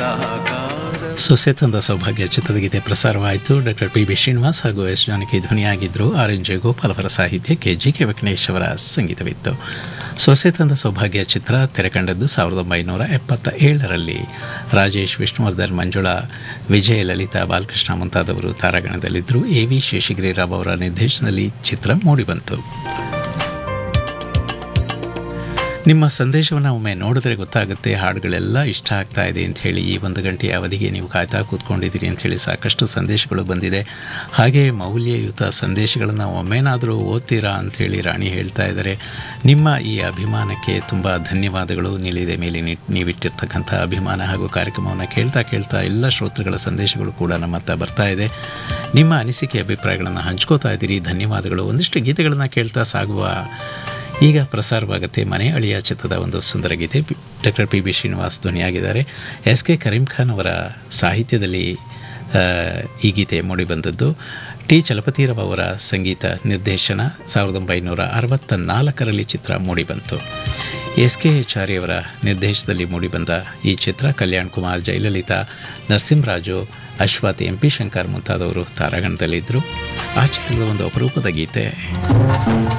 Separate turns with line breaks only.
ಸೊಸೆ ತಂದ ಸೌಭಾಗ್ಯ ಚಿತ್ರದ ಗೀತೆ ಪ್ರಸಾರವಾಯಿತು ಡಾಕ್ಟರ್ ಪಿ ಬಿ ಶ್ರೀನಿವಾಸ್ ಹಾಗೂ ಎಸ್ ಜಾನಕಿ ಧ್ವನಿಯಾಗಿದ್ದರು ಆರ್ ಎನ್ ಜಯಗೋಪಾಲ್ ಅವರ ಸಾಹಿತ್ಯಕ್ಕೆ ಜಿ ಕೆ ವೆಂಕಟೇಶ್ ಅವರ ಸಂಗೀತವಿತ್ತು ಸೊಸೆ ತಂದ ಸೌಭಾಗ್ಯ ಚಿತ್ರ ತೆರೆಕಂಡದ್ದು ಸಾವಿರದ ಒಂಬೈನೂರ ಎಪ್ಪತ್ತ ಏಳರಲ್ಲಿ ರಾಜೇಶ್ ವಿಷ್ಣುವರ್ಧನ್ ಮಂಜುಳಾ ವಿಜಯ ಲಲಿತಾ ಬಾಲಕೃಷ್ಣ ಮುಂತಾದವರು ತಾರಾಗಣದಲ್ಲಿದ್ದರು ಎ ವಿ ಶೇಷಗಿರಿರಾವ್ ಅವರ ನಿರ್ದೇಶನದಲ್ಲಿ ಚಿತ್ರ ಮೂಡಿಬಂತು ನಿಮ್ಮ ಸಂದೇಶವನ್ನು ಒಮ್ಮೆ ನೋಡಿದ್ರೆ ಗೊತ್ತಾಗುತ್ತೆ ಹಾಡುಗಳೆಲ್ಲ ಇಷ್ಟ ಆಗ್ತಾ ಇದೆ ಅಂತ ಹೇಳಿ ಈ ಒಂದು ಗಂಟೆಯ ಅವಧಿಗೆ ನೀವು ಕಾಯ್ತಾ ಕೂತ್ಕೊಂಡಿದ್ದೀರಿ ಅಂಥೇಳಿ ಸಾಕಷ್ಟು ಸಂದೇಶಗಳು ಬಂದಿದೆ ಹಾಗೆ ಮೌಲ್ಯಯುತ ಸಂದೇಶಗಳನ್ನು ಒಮ್ಮೆನಾದರೂ ಓದ್ತೀರಾ ಅಂಥೇಳಿ ರಾಣಿ ಹೇಳ್ತಾ ಇದ್ದಾರೆ ನಿಮ್ಮ ಈ ಅಭಿಮಾನಕ್ಕೆ ತುಂಬ ಧನ್ಯವಾದಗಳು ನಿಲಿದೆ ಮೇಲೆ ನಿ- ನೀವಿಟ್ಟಿರ್ತಕ್ಕಂಥ ಅಭಿಮಾನ ಹಾಗೂ ಕಾರ್ಯಕ್ರಮವನ್ನು ಕೇಳ್ತಾ ಕೇಳ್ತಾ ಎಲ್ಲ ಶ್ರೋತೃಗಳ ಸಂದೇಶಗಳು ಕೂಡ ನಮ್ಮ ಹತ್ರ ಬರ್ತಾ ಇದೆ ನಿಮ್ಮ ಅನಿಸಿಕೆ ಅಭಿಪ್ರಾಯಗಳನ್ನು ಹಂಚ್ಕೋತಾ ಇದ್ದೀರಿ ಧನ್ಯವಾದಗಳು ಒಂದಿಷ್ಟು ಗೀತೆಗಳನ್ನು ಕೇಳ್ತಾ ಸಾಗುವ ಈಗ ಪ್ರಸಾರವಾಗುತ್ತೆ ಮನೆ ಅಳಿಯ ಚಿತ್ರದ ಒಂದು ಸುಂದರ ಗೀತೆ ಡಾಕ್ಟರ್ ಪಿ ಬಿ ಶ್ರೀನಿವಾಸ್ ಧ್ವನಿಯಾಗಿದ್ದಾರೆ ಎಸ್ ಕೆ ಕರೀಂ ಖಾನ್ ಅವರ ಸಾಹಿತ್ಯದಲ್ಲಿ ಆ, ಈ ಗೀತೆ ಮೂಡಿಬಂದದ್ದು ಟಿ ಚಲಪತಿರಾವ್ ಅವರ ಸಂಗೀತ ನಿರ್ದೇಶನ ಸಾವಿರದ ಒಂಬೈನೂರ ಅರವತ್ತ ನಾಲ್ಕರಲ್ಲಿ ಚಿತ್ರ ಮೂಡಿಬಂತು ಎಸ್ ಕೆ ಆಚಾರ್ಯವರ ನಿರ್ದೇಶನದಲ್ಲಿ ಮೂಡಿಬಂದ ಈ ಚಿತ್ರ ಕಲ್ಯಾಣ್ ಕುಮಾರ್ ಜಯಲಲಿತಾ ನರಸಿಂಹರಾಜು ಅಶ್ವಥ್ ಎಂ ಪಿ ಶಂಕರ್ ಮುಂತಾದವರು ತಾರಾಗಣದಲ್ಲಿದ್ದರು ಆ ಚಿತ್ರದ ಒಂದು ಅಪರೂಪದ ಗೀತೆ